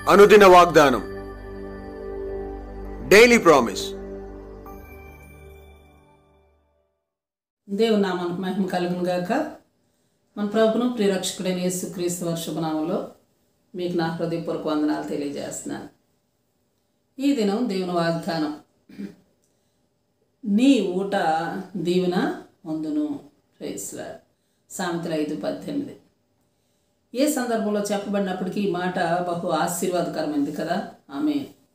అనుదిన వాగ్దానం daily promise దేవుని నామానికి మహిమ కలుగును గాక మన ప్రభును ప్రియరక్షకుడైన యేసుక్రీస్తు వారి శుభనామంలో మీకు నా హృదయపూర్వక వందనాలు తెలియజేస్తున్నాను ఈ దినం దేవుని వాగ్దానం నీ ఊట దీవెన అందును ప్రైస్లా సామెతలు ఐదు పద్దెనిమిది ఏ సందర్భంలో చెప్పబడినప్పటికీ ఈ మాట బహు ఆశీర్వాదకరమైంది కదా ఆమె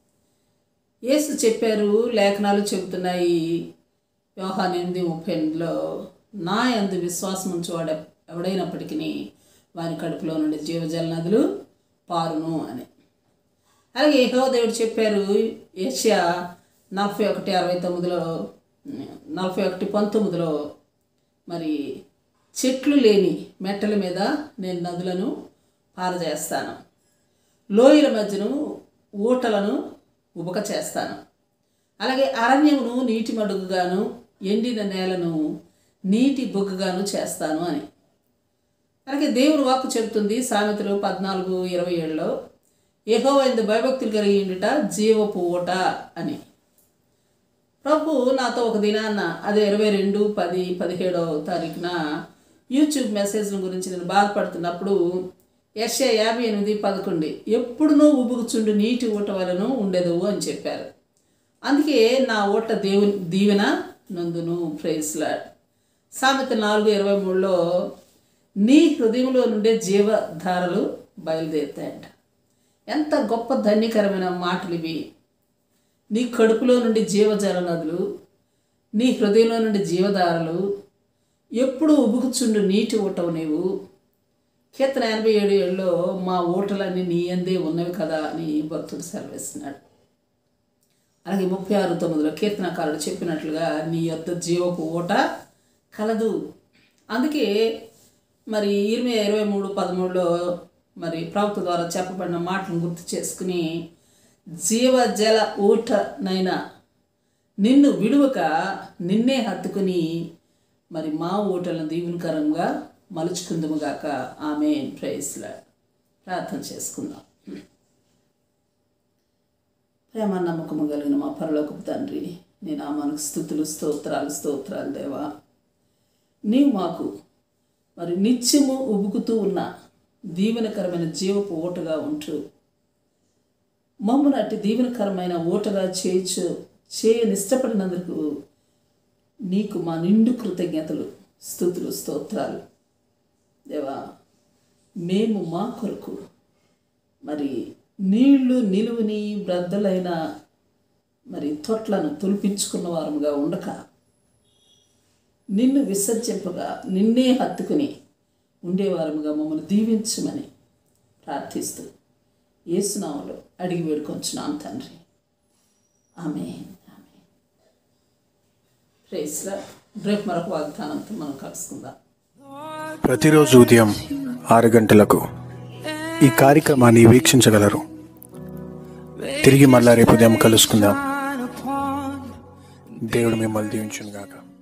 యేసు చెప్పారు లేఖనాలు చెబుతున్నాయి వ్యవహాన్ ఎనిమిది ముప్పై ఎనిమిదిలో నా యందు విశ్వాసం ఉంచేవాడు ఎవడైనప్పటికీ వారి కడుపులో నుండి జీవజల నదులు పారును అని అలాగే యెహోవా దేవుడు చెప్పారు ఏషియా నలభై ఒకటి అరవై తొమ్మిదిలో నలభై ఒకటి పంతొమ్మిదిలో మరి చెట్లు లేని మెట్టల మీద నేను నదులను పారజేస్తాను లోయల మధ్యను ఊటలను ఉబక చేస్తాను అలాగే అరణ్యమును నీటి మడుగుగాను ఎండిన నేలను నీటి బొగ్గుగాను చేస్తాను అని అలాగే దేవుని వాక్కు చెబుతుంది సామెతలు పద్నాలుగు ఇరవై ఏడులో ఏహోవైంది భయభక్తులు కలిగి ఉండుట జీవపు ఊట అని ప్రభు నాతో ఒక దినాన్న అదే ఇరవై రెండు పది పదిహేడవ తారీఖున యూట్యూబ్ మెసేజ్ల గురించి నేను బాధపడుతున్నప్పుడు ఎస్ఏ యాభై ఎనిమిది పదకొండు ఎప్పుడునూ ఉబుకుచుండు నీటి ఊట వలను ఉండేదు అని చెప్పారు అందుకే నా ఓట దేవుని దీవెన నందును ప్రైస్లాడ్ సామెత నాలుగు ఇరవై మూడులో నీ హృదయంలో నుండే జీవధారలు బయలుదేరుతాయంట ఎంత గొప్ప ధన్యకరమైన మాటలు ఇవి నీ కడుపులో నుండి జీవజల నదులు నీ హృదయంలో నుండి జీవధారలు ఎప్పుడు ఉబుకుచుండు నీటి ఊటవు నీవు కీర్తన ఎనభై ఏడు ఏళ్ళలో మా ఊటలన్నీ నీ అందే ఉన్నవి కదా అని భక్తుడు సెలవిస్తున్నాడు అలాగే ముప్పై ఆరు తొమ్మిదిలో కీర్తనకారుడు చెప్పినట్లుగా నీ యొద్ద జీవపు ఊట కలదు అందుకే మరి ఇరవై ఇరవై మూడు పదమూడులో మరి ప్రవక్త ద్వారా చెప్పబడిన మాటలను గుర్తు చేసుకుని జీవజల ఊటనైనా నిన్ను విడువక నిన్నే హత్తుకుని మరి మా ఊటలను దీవునికరంగా మలుచుకుందుముగాక ఆమె ప్రైస్లా ప్రార్థన చేసుకుందాం ప్రేమ నమ్మకము కలిగిన మా పరలోకపు తండ్రి నీ నామానికి స్థుతులు స్తోత్రాలు స్తోత్రాలు దేవా నీవు మాకు మరి నిత్యము ఉబుకుతూ ఉన్న దీవెనకరమైన జీవపు ఓటగా ఉంటూ మమ్మను అట్టి దీవెనకరమైన ఓటగా చేయొచ్చు చేయని ఇష్టపడినందుకు నీకు మా నిండు కృతజ్ఞతలు స్థుతులు స్తోత్రాలు దేవా మేము మా కొరకు మరి నీళ్లు నిలువుని బ్రద్దలైన మరి తొట్లను తొలిపించుకున్న వారముగా ఉండక నిన్ను విసర్జింపగా నిన్నే హత్తుకుని ఉండేవారముగా మమ్మల్ని దీవించమని ప్రార్థిస్తూ ఏసునామలో అడిగి వేడుకొంచున్నాం తండ్రి ఆమె ఆమె ప్రేస్లా రేపు మరొక వాగ్దానంతో మనం కలుసుకుందాం ప్రతిరోజు ఉదయం ఆరు గంటలకు ఈ కార్యక్రమాన్ని వీక్షించగలరు తిరిగి మళ్ళా రేపు ఉదయం కలుసుకుందాం దేవుడు మిమ్మల్ని దీవించును గాక